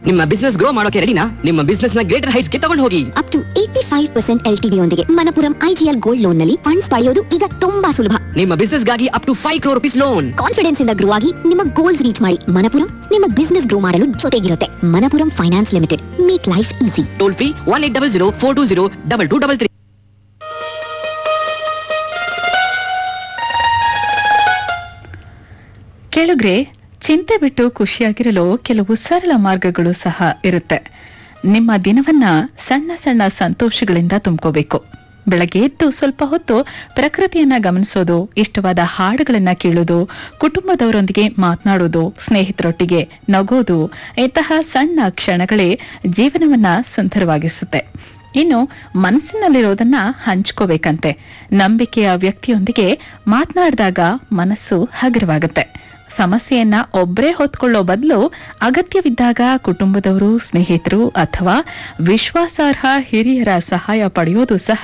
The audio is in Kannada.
ನಿಮ್ಮ ಬಿಸ್ನೆಸ್ ಗ್ರೋ ಮಾಡೋಕೆ ರೆಡಿನಾ ನಿಮ್ಮ ಬಿಸ್ನೆಸ್ ನ ಗ್ರೇಟರ್ ಹೈಟ್ಸ್ ಗೆ ತಗೊಂಡು ಹೋಗಿ up to eighty five percent L T ಯೊಂದಿಗೆ ಮನಪುರಂ ಐಜಿಎಲ್ ಗೋಲ್ಡ್ ಲೋನ್ ನಲ್ಲಿ ಫಂಡ್ಸ್ ಪಡೆಯೋದು ಈಗ ತುಂಬಾ ಸುಲಭ ನಿಮ್ಮ ಬಿಸ್ನೆಸ್ ಗಾಗಿ up to five crore rupees loan confidence ಇಂದ ಗ್ರೋ ಆಗಿ ನಿಮ್ಮ ಗೋಲ್ಸ್ ರೀಚ್ ಮಾಡಿ ಮನಪುರಂ ನಿಮ್ಮ ಬಿಸ್ನೆಸ್ ಗ್ರೋ ಮಾಡಲು ಜೊತೆಗಿರುತ್ತೆ Manappuram finance limited make life easy toll free one eight double zero four two zero double two double three ಕೆಳಗ್ರೆ ಚಿಂತೆ ಬಿಟ್ಟು ಖುಷಿಯಾಗಿರಲು ಕೆಲವು ಸರಳ ಮಾರ್ಗಗಳು ಸಹ ಇರುತ್ತೆ ನಿಮ್ಮ ದಿನವನ್ನ ಸಣ್ಣ ಸಣ್ಣ ಸಂತೋಷಗಳಿಂದ ತುಂಬ್ಕೋಬೇಕು ಬೆಳಗ್ಗೆ ಎದ್ದು ಸ್ವಲ್ಪ ಹೊತ್ತು ಪ್ರಕೃತಿಯನ್ನ ಗಮನಿಸೋದು ಇಷ್ಟವಾದ ಹಾಡುಗಳನ್ನ ಕೇಳೋದು ಕುಟುಂಬದವರೊಂದಿಗೆ ಮಾತನಾಡೋದು ಸ್ನೇಹಿತರೊಟ್ಟಿಗೆ ನಗೋದು ಇಂತಹ ಸಣ್ಣ ಕ್ಷಣಗಳೇ ಜೀವನವನ್ನ ಸುಂದರವಾಗಿಸುತ್ತೆ ಇನ್ನು ಮನಸ್ಸಿನಲ್ಲಿರೋದನ್ನ ಹಂಚ್ಕೋಬೇಕಂತೆ ನಂಬಿಕೆಯ ವ್ಯಕ್ತಿಯೊಂದಿಗೆ ಮಾತನಾಡಿದಾಗ ಮನಸ್ಸು ಹಗುರವಾಗುತ್ತೆ ಸಮಸ್ಯೆಯನ್ನ ಒಬ್ರೇ ಹೊತ್ಕೊಳ್ಳೋ ಬದಲು ಅಗತ್ಯವಿದ್ದಾಗ ಕುಟುಂಬದವರು ಸ್ನೇಹಿತರು ಅಥವಾ ವಿಶ್ವಾಸಾರ್ಹ ಹಿರಿಯರ ಸಹಾಯ ಪಡೆಯೋದು ಸಹ